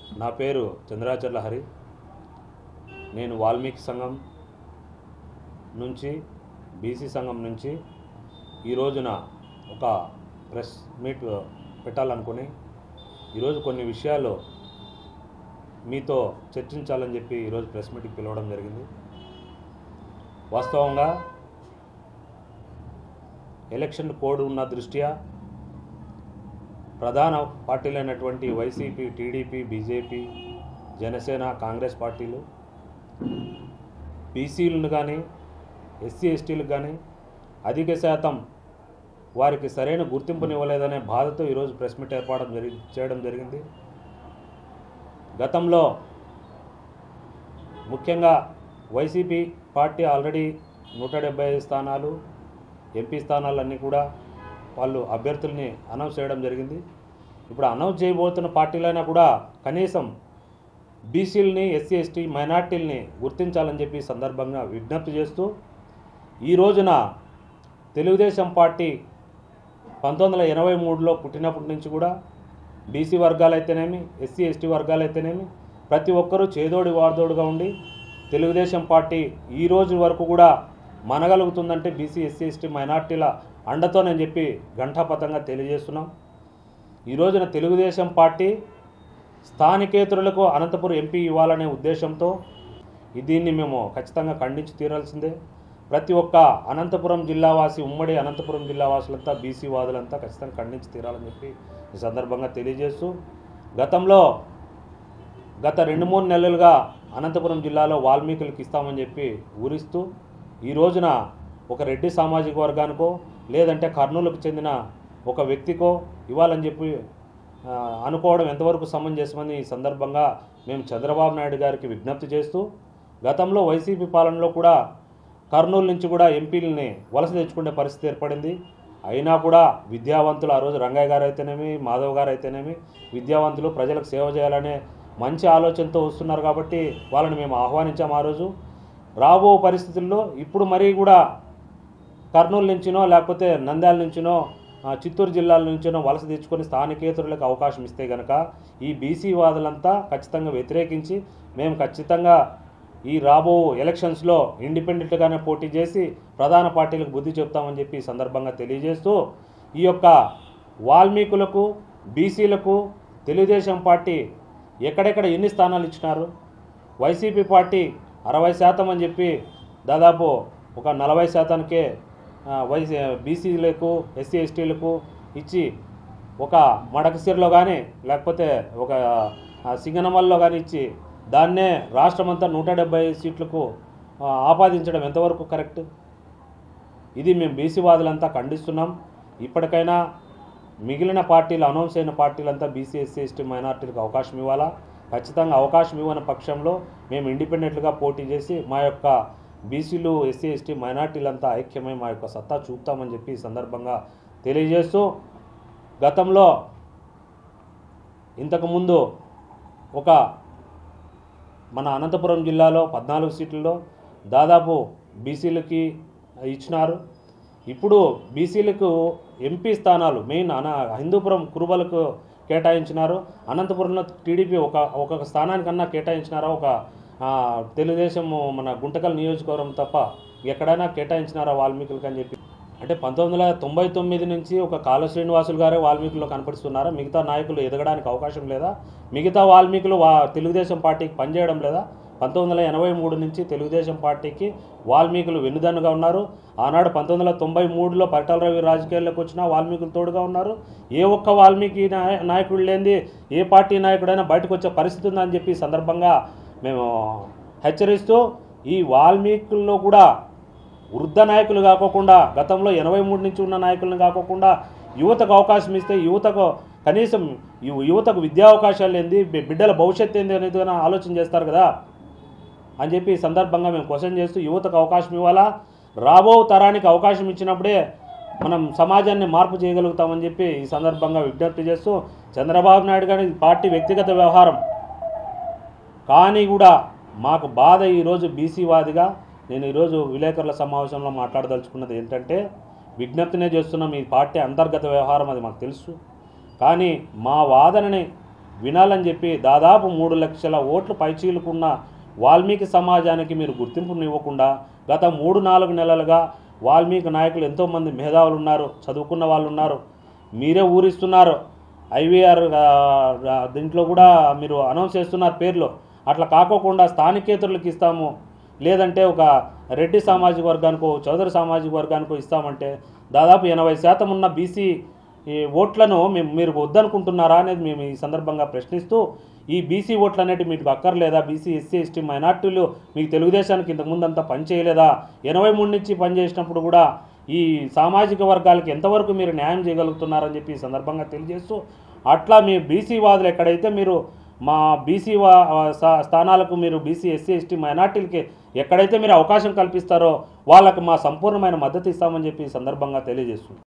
నా పేరు చంద్రాచర్ల హరి నేను వాల్మీకి సంఘం నుంచి బీసీ సంఘం నుంచి ఈ రోజున ఒక ప్రెస్ మీట్ పెట్టాలనుకుని ఈరోజు కొన్ని విషయాలు మీతో చర్చించాలని చెప్పి ఈరోజు ప్రెస్ మీట్కి పిలవడం జరిగింది వాస్తవంగా ఎలక్షన్ కోడ్ ఉన్న దృష్ట్యా ప్రధాన పార్టీలైనటువంటి YCP TDP BJP Janasena Congress పార్టీలు బీసీలను కానీ ఎస్సీ ఎస్టీలకు కానీ అధిక శాతం వారికి సరైన గుర్తింపునివ్వలేదనే బాధతో ఈరోజు ప్రెస్ మీట్ ఏర్పాటు జరిగి చేయడం జరిగింది గతంలో ముఖ్యంగా వైసీపీ పార్టీ ఆల్రెడీ నూట డెబ్బై ఐదు స్థానాలు ఎంపీ స్థానాలన్నీ కూడా వాళ్ళు అభ్యర్థుల్ని అనౌన్స్ చేయడం జరిగింది ఇప్పుడు అనౌన్స్ చేయబోతున్న పార్టీలైనా కూడా కనీసం బీసీలని ఎస్సీ ఎస్టీ మైనార్టీలని గుర్తించాలని చెప్పి ఈ సందర్భంగా విజ్ఞప్తి చేస్తూ ఈ రోజున తెలుగుదేశం పార్టీ పంతొమ్మిది వందల ఎనభై మూడులో పుట్టినప్పటి నుంచి కూడా బీసీ వర్గాలైతేనేమి ఎస్సీ ఎస్టీ వర్గాలైతేనేమి ప్రతి ఒక్కరూ చేదోడి వార్దోడుగా ఉండి తెలుగుదేశం పార్టీ ఈ రోజు వరకు కూడా మనగలుగుతుందంటే బీసీ ఎస్సీ ఎస్టీ మైనార్టీల అండతోనని చెప్పి ఘంటాపథంగా తెలియజేస్తున్నాం ఈ రోజున తెలుగుదేశం పార్టీ స్థానికేతరులకు అనంతపురం ఎంపీ ఇవ్వాలనే ఉద్దేశంతో ఈ దీన్ని మేము ఖచ్చితంగా ఖండించి తీరాల్సిందే ప్రతి ఒక్క అనంతపురం జిల్లావాసి ఉమ్మడి అనంతపురం జిల్లావాసులంతా బీసీ వాదులంతా ఖచ్చితంగా ఖండించి తీరాలని చెప్పి ఈ సందర్భంగా తెలియజేస్తూ గతంలో గత రెండు మూడు నెలలుగా అనంతపురం జిల్లాలో వాల్మీకులకు ఇస్తామని చెప్పి ఊరిస్తూ ఈ రోజున ఒక రెడ్డి సామాజిక వర్గానికో లేదంటే కర్నూలుకు చెందిన ఒక వ్యక్తికో ఇవ్వాలని చెప్పి ఆ, అనుకోవడం ఎంతవరకు సమంజసమని ఈ సందర్భంగా మేము చంద్రబాబు నాయుడు గారికి విజ్ఞప్తి చేస్తూ గతంలో వైసీపీ పాలనలో కూడా కర్నూలు నుంచి కూడా ఎంపీలని వలస తెచ్చుకునే పరిస్థితి ఏర్పడింది అయినా కూడా విద్యావంతులు ఆ రోజు రంగయ్య గారు అయితేనేమి మాధవ్ గారు అయితేనేమి విద్యావంతులు ప్రజలకు సేవ చేయాలనే మంచి ఆలోచనతో వస్తున్నారు కాబట్టి వాళ్ళని మేము ఆహ్వానించాము ఆ రోజు రాబో పరిస్థితుల్లో ఇప్పుడు మరీ కూడా కర్నూలు నుంచినో లేకపోతే నంద్యాల నుంచినో ఆ, చిత్తూరు జిల్లాల నుంచినో వలస తెచ్చుకొని స్థానికేతరులకు అవకాశం ఇస్తే గనక ఈ బీసీ వాదులంతా ఖచ్చితంగా వ్యతిరేకించి మేము ఖచ్చితంగా ఈ రాబో ఎలక్షన్స్లో ఇండిపెండెంట్గానే పోటీ చేసి ప్రధాన పార్టీలకు బుద్ధి చెప్తామని చెప్పి ఈ సందర్భంగా తెలియజేస్తూ ఈ యొక్క వాల్మీకులకు బీసీలకు తెలుగుదేశం పార్టీ ఎక్కడెక్కడ ఎన్ని స్థానాలు ఇచ్చినారు వైసీపీ పార్టీ అరవై శాతం అని చెప్పి దాదాపు ఒక నలభై శాతానికే ఆ, వైసీ బీసీలకు ఎస్సీ ఎస్టీలకు ఇచ్చి ఒక మడకసిరిలో కానీ లేకపోతే ఒక ఆ, సింగనమల్లో కానీ ఇచ్చి దాన్నే రాష్ట్రమంతా నూట డెబ్బై సీట్లకు ఆ, ఆపాదించడం ఎంతవరకు కరెక్ట్ ఇది మేము బీసీ వాదులంతా ఖండిస్తున్నాం ఇప్పటికైనా మిగిలిన పార్టీలు అనౌన్స్ అయిన పార్టీలంతా బీసీ ఎస్సీ ఎస్టీ మైనార్టీలకు అవకాశం ఇవ్వాలా ఖచ్చితంగా అవకాశం ఇవ్వని పక్షంలో మేము ఇండిపెండెంట్గా పోటీ చేసి మా యొక్క బీసీలు ఎస్సీ ఎస్టీ మైనార్టీలంతా ఐక్యమై మా యొక్క సత్తా చూపుతామని చెప్పి ఈ సందర్భంగా తెలియజేస్తూ గతంలో ఇంతకుముందు ఒక మన అనంతపురం జిల్లాలో పద్నాలుగు సీట్లలో దాదాపు బీసీలకి ఇచ్చినారు ఇప్పుడు బీసీలకు ఎంపీ స్థానాలు మెయిన్ అన హిందూపురం కురుబలకు కేటాయించినారు అనంతపురంలో టీడీపీ ఒక ఒక్కొక్క స్థానానికన్నా కేటాయించినారా ఒక ఆ, తెలుగుదేశం మన గుంటకల్ నియోజకవర్గం తప్ప ఎక్కడైనా కేటాయించినారా వాల్మీకులకు అని చెప్పి అంటే పంతొమ్మిది వందల తొంభై తొమ్మిది నుంచి ఒక కాళ శ్రీనివాసులు గారే వాల్మీకుల్లో కనపడిస్తున్నారా మిగతా నాయకులు ఎదగడానికి అవకాశం లేదా మిగతా వాల్మీకులు వా తెలుగుదేశం పార్టీకి పనిచేయడం లేదా పంతొమ్మిది వందల ఎనభై మూడు నుంచి తెలుగుదేశం పార్టీకి వాల్మీకులు వెన్నుదన్నుగా ఉన్నారు ఆనాడు పంతొమ్మిది వందల తొంభై మూడులో పరిటాల రవి రాజకీయాల్లోకి వచ్చినా వాల్మీకులు తోడుగా ఉన్నారు ఏ ఒక్క వాల్మీకి నాయ నాయకుడు లేనిది ఏ పార్టీ నాయకుడైనా బయటకు వచ్చే పరిస్థితి ఉందని చెప్పి ఈ సందర్భంగా మేము హెచ్చరిస్తూ ఈ వాల్మీకుల్లో కూడా వృద్ధ నాయకులు కాకోకుండా గతంలో ఎనభై మూడు నుంచి ఉన్న నాయకులను కాకోకుండా యువతకు అవకాశం ఇస్తే యువతకు కనీసం యు- యువతకు విద్యా అవకాశాలు ఏంది బి- బిడ్డల భవిష్యత్తు ఏంది అనేది కూడా ఆలోచన చేస్తారు కదా అని చెప్పి ఈ సందర్భంగా మేము క్వశ్చన్ చేస్తూ యువతకు అవకాశం ఇవ్వాలా రాబో తరానికి అవకాశం ఇచ్చినప్పుడే మనం సమాజాన్ని మార్పు చేయగలుగుతామని చెప్పి ఈ సందర్భంగా విజ్ఞప్తి చేస్తూ చంద్రబాబు నాయుడు గారి పార్టీ వ్యక్తిగత వ్యవహారం కానీ కూడా మాకు బాధ ఈరోజు బీసీ వాదిగా నేను ఈరోజు విలేకరుల సమావేశంలో మాట్లాడదలుచుకున్నది ఏంటంటే విజ్ఞప్తినే చేస్తున్నాం ఈ పార్టీ అంతర్గత వ్యవహారం అది మాకు తెలుసు కానీ మా వాదనని వినాలని చెప్పి దాదాపు మూడు లక్షల ఓట్లు పైచీలుకున్న వాల్మీకి సమాజానికి మీరు గుర్తింపునివ్వకుండా గత మూడు నాలుగు నెలలుగా వాల్మీకి నాయకులు ఎంతోమంది మేధావులు ఉన్నారు చదువుకున్న వాళ్ళు ఉన్నారు మీరే ఊరిస్తున్నారు ఐవీఆర్ దీంట్లో కూడా మీరు అనౌన్స్ చేస్తున్నారు పేర్లు అట్లా కాకోకుండా స్థానికేతరులకు ఇస్తాము లేదంటే ఒక రెడ్డి సామాజిక వర్గానికో చౌదరి సామాజిక వర్గానికో ఇస్తామంటే దాదాపు ఎనభై శాతం ఉన్న బీసీ ఈ ఓట్లను మేము మీరు వద్దనుకుంటున్నారా అనేది మేము ఈ సందర్భంగా ప్రశ్నిస్తూ ఈ బీసీ ఓట్లు అనేవి మీకు అక్కర్లేదా బీసీ ఎస్సీ ఎస్టీ మైనార్టీలు మీకు తెలుగుదేశానికి ఇంతకుముందు అంతా పనిచేయలేదా ఎనభై మూడు నుంచి పనిచేసినప్పుడు కూడా ఈ సామాజిక వర్గాలకు ఎంతవరకు మీరు న్యాయం చేయగలుగుతున్నారని చెప్పి ఈ సందర్భంగా తెలియజేస్తూ అట్లా మీ బీసీ వాదులు ఎక్కడైతే మీరు మా బీసీ వా స్థా- స్థానాలకు మీరు బీసీ ఎస్సీ ఎస్టీ మైనార్టీలకి ఎక్కడైతే మీరు అవకాశం కల్పిస్తారో వాళ్ళకు మా సంపూర్ణమైన మద్దతు ఇస్తామని చెప్పి ఈ సందర్భంగా తెలియజేస్తుంది